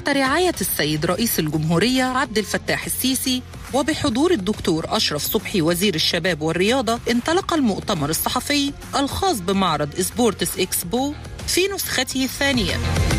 تحت رعاية السيد رئيس الجمهورية عبد الفتاح السيسي وبحضور الدكتور أشرف صبحي وزير الشباب والرياضة انطلق المؤتمر الصحفي الخاص بمعرض سبورتس إكسبو في نسخته الثانية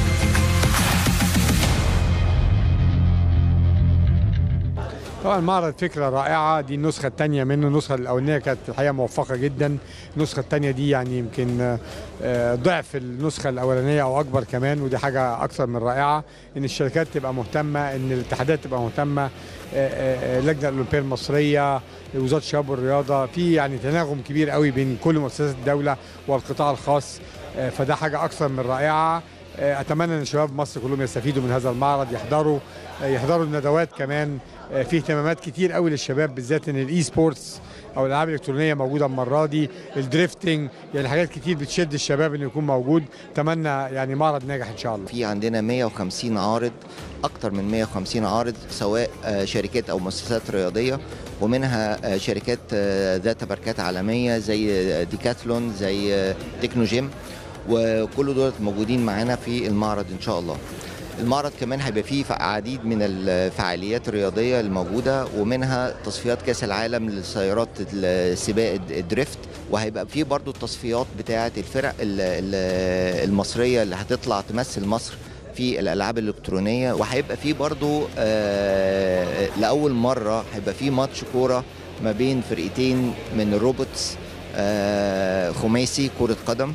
طبعا المعرض فكرة رائعة دي النسخة الثانية منه النسخة الأولانية كانت الحقيقة موفقة جدا النسخة الثانية دي يعني يمكن آه، ضعف النسخة الأولانية أو أكبر كمان ودي حاجة أكثر من رائعة إن الشركات تبقى مهتمة إن الاتحادات تبقى مهتمة آه، آه، اللجنة الأولمبية المصرية وزارة الشباب والرياضة في يعني تناغم كبير قوي بين كل مؤسسات الدولة والقطاع الخاص آه، فده حاجة أكثر من رائعة آه، اتمنى ان شباب مصر كلهم يستفيدوا من هذا المعرض يحضروا آه، يحضروا الندوات كمان آه، في اهتمامات كتير قوي للشباب بالذات ان الاي سبورتس او الالعاب الالكترونيه موجوده المره دي الدريفتنج يعني حاجات كتير بتشد الشباب انه يكون موجود اتمنى يعني معرض ناجح ان شاء الله في عندنا 150 عارض اكتر من 150 عارض سواء آه، شركات او مؤسسات رياضيه ومنها آه، شركات آه، ذات ماركات عالميه زي آه، ديكاثلون زي آه، تكنو جيم وكل دول موجودين معانا في المعرض ان شاء الله المعرض كمان هيبقى فيه ف- عديد من الفعاليات الرياضيه الموجوده ومنها تصفيات كاس العالم للسيارات السباق الد- الدريفت وهيبقى فيه برضو التصفيات بتاعه الفرق ال- ال- المصريه اللي هتطلع تمثل مصر في الالعاب الالكترونيه وهيبقى فيه برضو آه، لاول مره هيبقى فيه ماتش كوره ما بين فرقتين من الروبوتس آه، خماسي كره قدم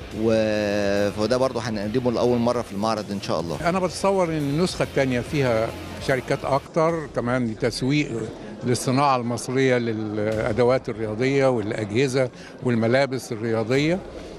و- فده برضو هنقدمه لاول مره في المعرض ان شاء الله انا بتصور ان النسخه الثانيه فيها شركات اكتر كمان تسويق للصناعه المصريه للادوات الرياضيه والاجهزه والملابس الرياضيه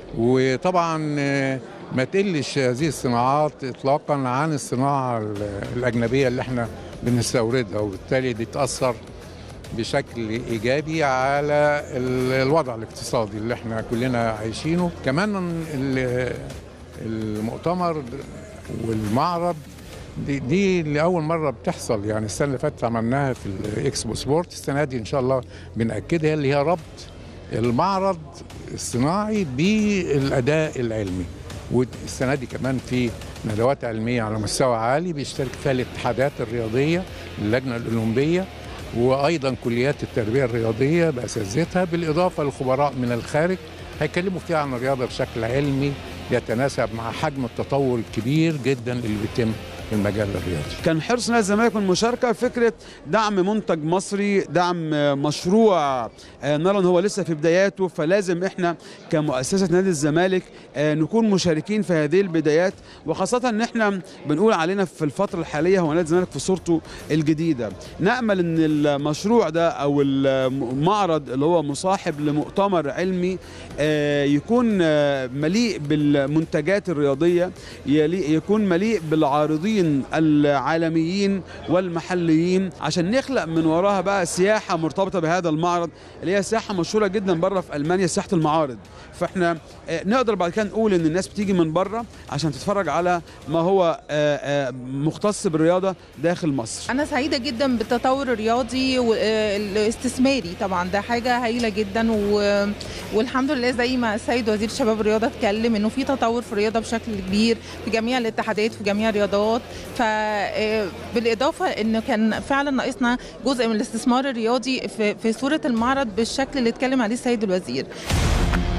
وطبعا آه، ما تقلش هذه الصناعات اطلاقا عن الصناعه ال- الاجنبيه اللي احنا بنستوردها وبالتالي دي تاثر بشكل ايجابي على ال- الوضع الاقتصادي اللي احنا كلنا عايشينه كمان ال- المؤتمر والمعرض دي, دي لاول مره بتحصل يعني السنه اللي فاتت عملناها في الاكسبو سبورت السنه دي ان شاء الله بناكدها اللي هي ربط المعرض الصناعي بالاداء العلمي والسنه دي كمان في ندوات علميه على مستوى عالي بيشترك فيها الاتحادات الرياضيه اللجنه الاولمبيه وايضا كليات التربيه الرياضيه باساتذتها بالاضافه لخبراء من الخارج هيكلموا فيها عن الرياضه بشكل علمي يتناسب مع حجم التطور الكبير جدا اللي بيتم في المجال الرياضي كان حرص نادي الزمالك من المشاركه فكره دعم منتج مصري دعم آه، مشروع آه، نرى ان هو لسه في بداياته فلازم احنا كمؤسسه نادي الزمالك آه، نكون مشاركين في هذه البدايات وخاصه ان احنا بنقول علينا في الفتره الحاليه هو نادي الزمالك في صورته الجديده نامل ان المشروع ده او المعرض اللي هو مصاحب لمؤتمر علمي آه، يكون آه، مليء بالمنتجات الرياضيه يلي- يكون مليء بالعارضين العالميين والمحليين عشان نخلق من وراها بقى سياحه مرتبطه بهذا المعرض اللي هي سياحه مشهوره جدا بره في المانيا سياحه المعارض فاحنا آه، نقدر بعد كده نقول ان الناس بتيجي من بره عشان تتفرج على ما هو آه، آه، مختص بالرياضه داخل مصر أنا سعيدة جدا بالتطور الرياضي والاستثماري طبعا ده حاجة هايلة جدا و... والحمد لله زي ما السيد وزير الشباب والرياضة اتكلم إنه في تطور في الرياضة بشكل كبير في جميع الاتحادات في جميع الرياضات فبالإضافة إنه كان فعلا ناقصنا جزء من الاستثمار الرياضي في, في صورة المعرض بالشكل اللي اتكلم عليه السيد الوزير